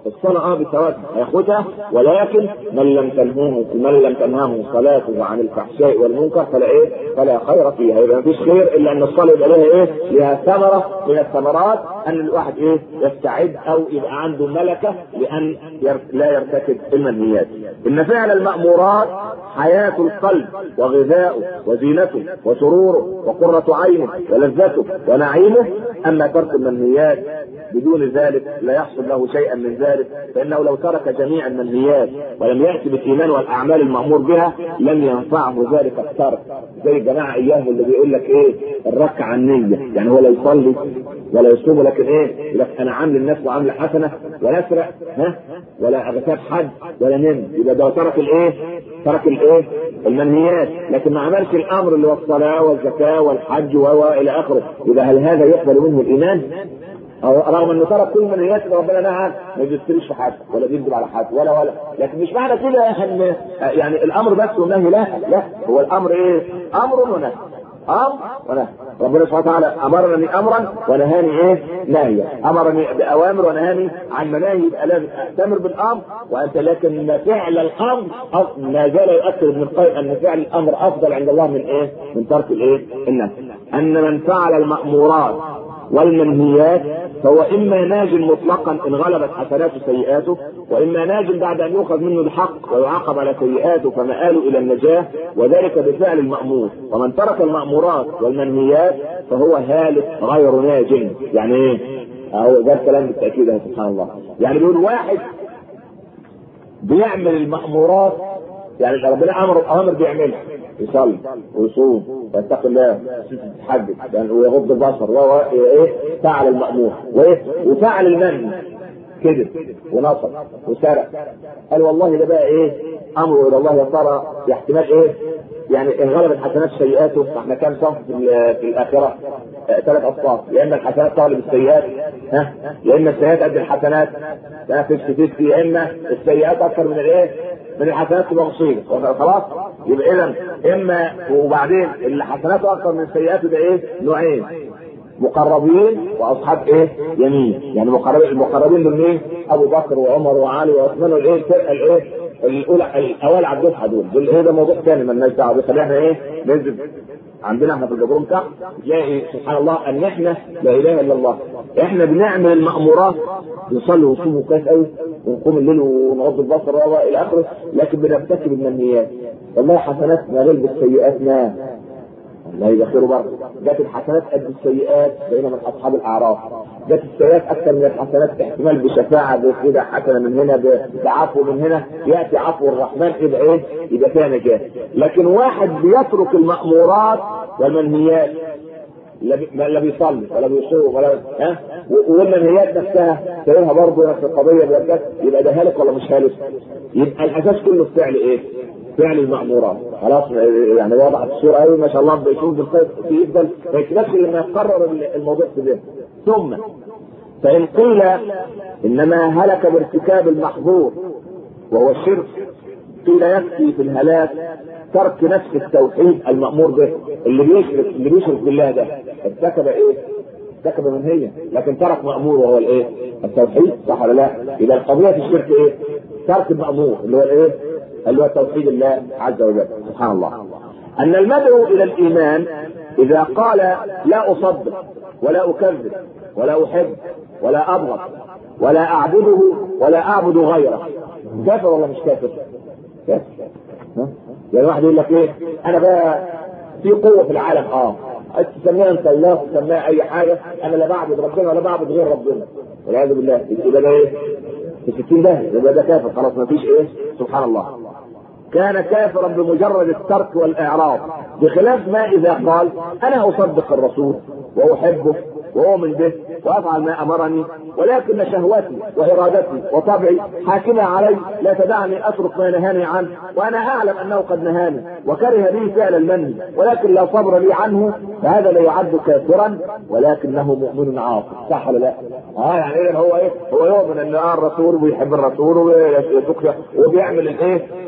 الصلاة اه بثواب هياخدها ولكن من لم تنهوه من لم تنهاه صلاته عن الفحشاء والمنكر فلا ايه؟ فلا خير فيها يبقى مفيش خير الا ان الصلاة يبقى لها ايه؟ لها ثمرة من الثمرات ان الواحد ايه؟ يستعد او يبقى عنده ملكة لان لا يرتكب المنهيات. ان فعل المأمورات حياة القلب وغذاؤه وزينته وسروره وقرة عينه ولذته ونعيمه اما ترك المنهيات بدون ذلك لا يحصل له شيئا من ذلك فانه لو ترك جميع المنهيات ولم ياتي بالايمان والاعمال المامور بها لم ينفعه ذلك الترك زي الجماعه اياهم اللي بيقول لك ايه الركعه النيه يعني هو لا يصلي ولا يصوم لكن ايه يقول لك انا عامل الناس وعامل حسنه ولا اسرق ها ولا اغتاب حد ولا نم يبقى ده ترك الايه ترك الايه المنهيات لكن ما عملش الامر اللي هو الصلاه والزكاه والحج والى اخره يبقى هل هذا يقبل منه الايمان رغم انه ترك كل منهيات ربنا نهى ما بيشتريش في حد ولا بيكذب على حد ولا ولا لكن مش معنى كده ان يعني الامر بس والنهي لا لا هو الامر ايه؟ امر ونهي امر ونهي ربنا سبحانه وتعالى امرني امرا ونهاني ايه؟ نهيا امرني باوامر ونهاني عن مناهي يبقى لازم اتمر بالامر وانت لكن فعل الامر ما زال يؤكد ابن القيم ان فعل الامر افضل عند الله من ايه؟ من ترك الايه؟ النهي ان من فعل المامورات والمنهيات فهو اما ناج مطلقا ان غلبت حسناته سيئاته واما ناج بعد ان يؤخذ منه الحق ويعاقب على سيئاته فمآله الى النجاه وذلك بفعل المامور ومن ترك المامورات والمنهيات فهو هالك غير ناج يعني ايه؟ اهو ده الكلام بالتاكيد سبحان الله يعني بيقول واحد بيعمل المامورات يعني ربنا امر اوامر بيعملها يصلي ويصوم ويتقي الله يتحدث يعني ويغض البصر و ايه فعل المامور وايه وفعل المنهي كذب ونصر وسرق قال والله ده بقى ايه امره الى الله يا ترى احتمال ايه يعني ان غلبت حسنات سيئاته فاحنا كام صنف في, في الاخره ثلاث اصناف يا اما الحسنات تغلب السيئات ها يا اما السيئات قد الحسنات ها فيفتي فيفتي يا اما السيئات اكثر من الايه من الحسنات تبقى مصيبه خلاص يبقى اذا اما وبعدين الحسنات اكثر من السيئات ده ايه نوعين مقربين واصحاب ايه يمين يعني مقربين المقربين دول مين ابو بكر وعمر وعلي وعثمان والايه الفرقه الايه الاولى الاوائل على الدفعه دول دول ايه ده موضوع ثاني مالناش دعوه بيه خلينا ايه ننزل عندنا احنا في الجبروم تحت تلاقي سبحان الله ان احنا لا اله الا الله احنا بنعمل المامورات نصلي ونصوم كويس قوي ونقوم الليل ونغض البصر الى اخره لكن بنرتكب المنهيات والله حسناتنا غلبت سيئاتنا الله يبقى خيره برضه جت الحسنات قد السيئات بقينا من اصحاب الاعراف جت السيئات اكثر من الحسنات احتمال بشفاعه بكده حسنه من هنا بعفو من هنا ياتي عفو الرحمن يبقى ايه؟ يبقى فيها نجاه لكن واحد بيترك المامورات والمنهيات لا بيصلي ولا بيصوم ولا ها والمنهيات نفسها تلاقيها برضه نفس القضيه بيركز يبقى ده هالك ولا مش هالك؟ يبقى الاساس كله في فعل ايه؟ فعل المأمورات خلاص يعني وضعت الصورة قوي ما شاء الله بيشوف بالخير يفضل ما يكتبش لما يقرر الموضوع في ذهنه ثم فإن قيل إنما هلك بارتكاب المحظور وهو الشرك قيل يكفي في الهلاك ترك نفس التوحيد المأمور به اللي بيشرك اللي بيشرك بالله ده ارتكب ايه؟ ارتكب منهيا لكن ترك مأمور وهو الايه؟ التوحيد صح ولا لا؟ يبقى القضية في الشرك ايه؟ ترك المأمور اللي هو الايه؟ اللي هو توحيد الله عز وجل سبحان الله ان المدعو الى الايمان اذا قال لا اصدق ولا اكذب ولا احب ولا ابغض ولا اعبده ولا اعبد غيره كافر ولا مش كافر؟ كافر يعني واحد يقول لك ايه انا بقى في قوه في العالم اه عايز تسميها انت الله تسميها اي حاجه انا لا بعبد ربنا ولا بعبد غير ربنا والعياذ بالله يبقى ده ايه؟ في 60 ده يبقى ده كافر خلاص ما فيش ايه؟ سبحان الله كان كافرا بمجرد الترك والاعراض بخلاف ما اذا قال انا اصدق الرسول واحبه واؤمن به وافعل ما امرني ولكن شهوتي وارادتي وطبعي حاكمه علي لا تدعني اترك ما نهاني عنه وانا اعلم انه قد نهاني وكره لي فعل المنهي ولكن لا صبر لي عنه فهذا لا يعد كافرا ولكنه مؤمن عاصي صح ولا لا؟ اه يعني اذا هو ايه؟ هو يؤمن ان اه الرسول ويحب الرسول وبيعمل الايه؟ المامورات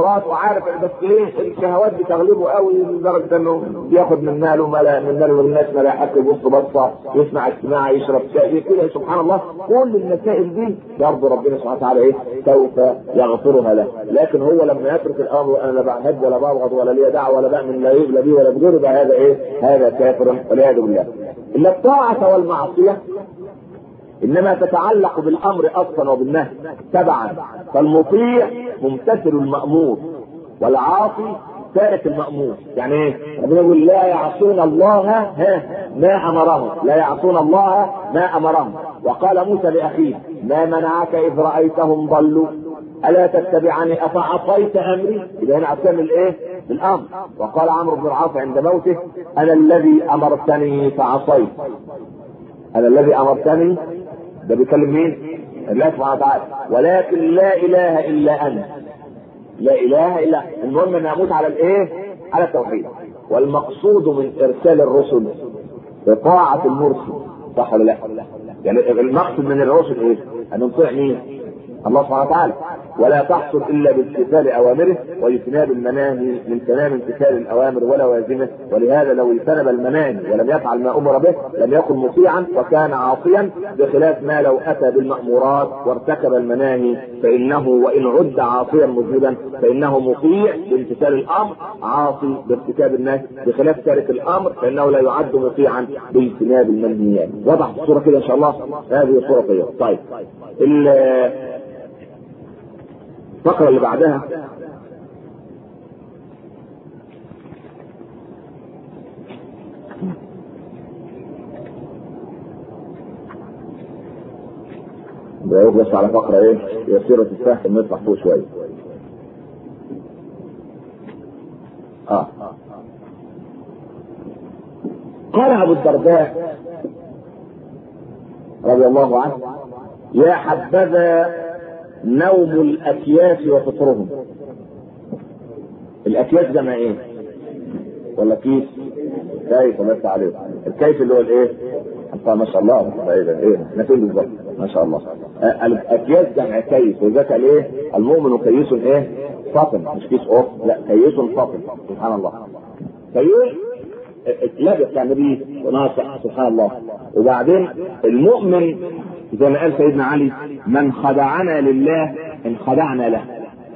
مأمورات وعارف بس ايه الشهوات بتغلبه قوي لدرجه انه بياخد من ماله ملا من ماله الناس ما لا يحق يبص بصه يسمع اجتماع يشرب شاي كده سبحان الله كل المسائل دي برضه ربنا سبحانه وتعالى ايه سوف يغفرها له لكن هو لما يترك الامر انا لا بحب ولا ببغض ولا لي دعوه ولا بعمل لا يغلى بي ولا بغيره يبقى هذا ايه؟ هذا كافر والعياذ بالله. الا الطاعه والمعصيه انما تتعلق بالامر اصلا وبالنهي تبعا فالمطيع ممتثل المامور والعاصي تارك المأمور يعني ايه؟ ربنا يقول لا يعصون الله ها ما امرهم لا يعصون الله ما امرهم وقال موسى لاخيه ما منعك اذ رايتهم ضلوا الا تتبعني افعصيت امري اذا هنا عصيان الايه؟ بالامر وقال عمرو بن العاص عند موته انا الذي امرتني فعصيت انا الذي امرتني ده بيكلم مين؟ الله سبحانه وتعالى ولكن لا اله الا انت لا اله الا المهم ان اموت على الايه؟ على التوحيد والمقصود من ارسال الرسل اطاعه المرسل صح ولا لا؟ يعني المقصد من الرسل ايه؟ ان نطيع مين؟ الله سبحانه وتعالى ولا تحصل الا بامتثال اوامره واجتناب المناهي من تمام امتثال الاوامر ولوازمه ولهذا لو اجتنب المناهي ولم يفعل ما امر به لم يكن مطيعا وكان عاصيا بخلاف ما لو اتى بالمامورات وارتكب المناهي فانه وان عد عاصيا مذنبا فانه مطيع بامتثال الامر عاصي بارتكاب النهي بخلاف تارك الامر فانه لا يعد مطيعا باجتناب المنهيات وضح الصوره كده ان شاء الله هذه الصوره طيب طيب الفقرة اللي بعدها بس على فقرة ايه يسيرة السهم نطلع فوق شوية اه قال ابو الدرداء رضي الله عنه يا حبذا نوم الاكياس وفطرهم الاكياس جمع ايه ولا كيس كيف بس عليه الكيس اللي هو الايه ما شاء الله ايه احنا فين بالظبط ما شاء الله الاكياس جمع كيس وذاك الايه المؤمن كيس ايه فاطم مش كيس اوف لا كيس فاطم سبحان الله كيس لابس يعني بيه وناصح سبحان الله وبعدين المؤمن زي ما قال سيدنا علي من خدعنا لله انخدعنا له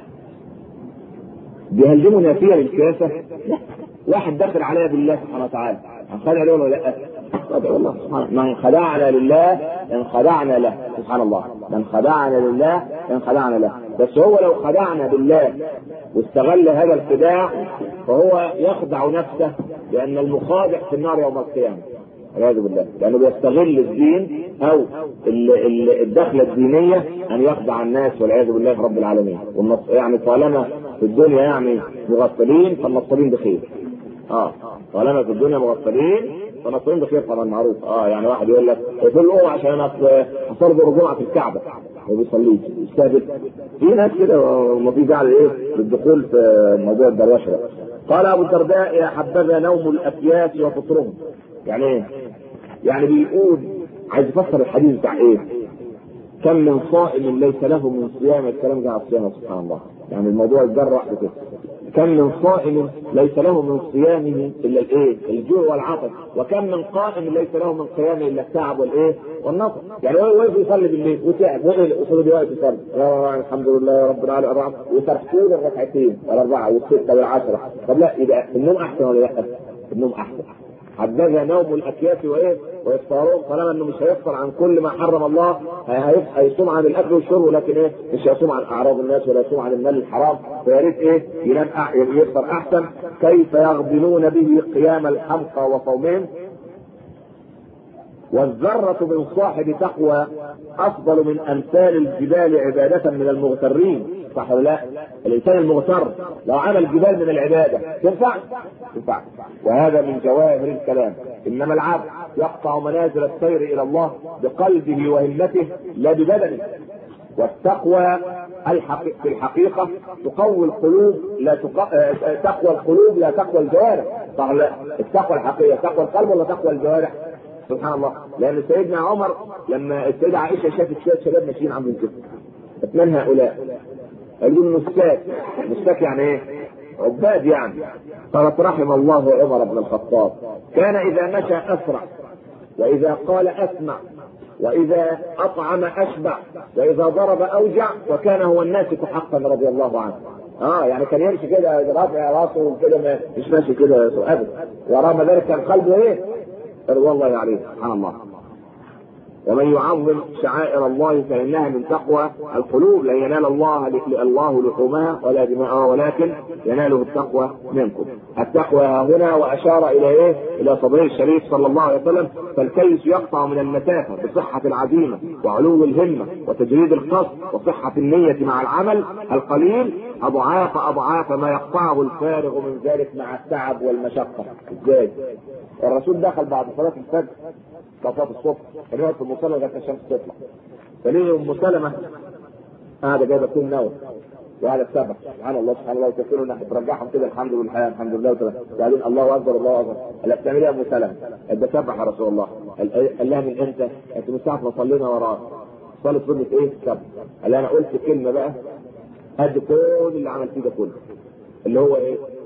بيهلمنا فيها للكاسة واحد دخل عليها بالله سبحانه وتعالى هنخدع له ولا لا؟ والله سبحانه من خدعنا لله انخدعنا له سبحان الله من خدعنا لله انخدعنا له بس هو لو خدعنا بالله واستغل هذا الخداع فهو يخدع نفسه لان المخادع في النار يوم القيامه والعياذ بالله لانه بيستغل الدين او الدخله الدينيه ان يخدع الناس والعياذ بالله رب العالمين يعني طالما في الدنيا يعني مغفلين فالنصابين بخير اه طالما في الدنيا مغفلين فالنصابين بخير طبعا معروف اه يعني واحد يقول لك يقول له عشان انا اصلي رجوع في الكعبه ما بيصليش يستهبل في ناس كده وما في داعي ايه للدخول في موضوع الدروشه قال ابو الدرداء يا حبذا نوم الافياس وفطرهم يعني ايه؟ يعني بيقول عايز يفسر الحديث بتاع ايه؟ كم من صائم ليس له من صيام الكلام ده على الصيام سبحان الله يعني الموضوع اتجرأ كده كم من صائم ليس له من صيامه الا الايه؟ الجوع والعطش، وكم من قائم ليس له من قيامه الا التعب والايه؟ والنصر، يعني هو واقف يصلي بالليل وتعب وصل دلوقتي يصلي، الحمد لله يا رب العالمين الرعب وتركون الركعتين والاربعه والسته والعشره، طب لا يبقى النوم احسن ولا لا؟ النوم احسن. حبذا نوم الاكياس وايه ويفطرون طالما انه مش هيفطر عن كل ما حرم الله هيصوم عن الاكل والشرب ولكن ايه مش هيصوم عن اعراض الناس ولا يصوم عن المال الحرام فيا ريت ايه ينام يفطر احسن كيف يغبنون به قيام الحمقى وصومهم والذرة من صاحب تقوى أفضل من أمثال الجبال عبادة من المغترين صح ولا لا؟ الإنسان المغتر لو عمل جبال من العبادة تنفع؟ تنفع وهذا من جواهر الكلام إنما العبد يقطع منازل السير إلى الله بقلبه وهمته لا ببدنه والتقوى الحقيقة في الحقيقة تقوي القلوب لا تق... تقوى القلوب لا تقوى الجوارح صح لا التقوى الحقيقية تقوى القلب ولا تقوى الجوارح سبحان الله لان سيدنا عمر لما السيده عائشه شافت شويه شباب ماشيين عاملين كده من هؤلاء يقول مساك مساك يعني ايه؟ عباد يعني قالت رحم الله عمر بن الخطاب كان اذا مشى اسرع واذا قال اسمع واذا اطعم اشبع واذا ضرب اوجع وكان هو الناسك حقا رضي الله عنه اه يعني كان يمشي كده رافع راسه كده مش ماشي كده ابدا ورغم ذلك كان قلبه ايه؟ رضوان الله عليه سبحان الله ومن يعظم شعائر الله فانها من تقوى القلوب لا ينال الله الله لحومها ولا دماءها ولكن يناله التقوى منكم. التقوى ها هنا واشار الى ايه؟ الى صدره الشريف صلى الله عليه وسلم فالكيس يقطع من المسافه بصحه العزيمه وعلو الهمه وتجريد القصد وصحه النيه مع العمل القليل اضعاف اضعاف ما يقطعه الفارغ من ذلك مع التعب والمشقه. ازاي؟ الرسول دخل بعد صلاه الفجر صلاه الصبح كان يقعد في المصلى لغايه الشمس تطلع فليه ام سلمه قاعده جايبه كل نوم وقاعده تسبح سبحان الله سبحان الله وتكفروا انها ترجعهم كده الحمد لله الحمد لله وبعدين الله اكبر الله اكبر قال بتعمل ايه يا ام سلمه؟ قال بسبح يا رسول الله قال لها من امتى؟ قالت من ساعه ما صلينا وراه صلت سنه ايه؟ سبح قال انا قلت كلمه بقى قد كل اللي عملتيه ده كله اللي هو ايه؟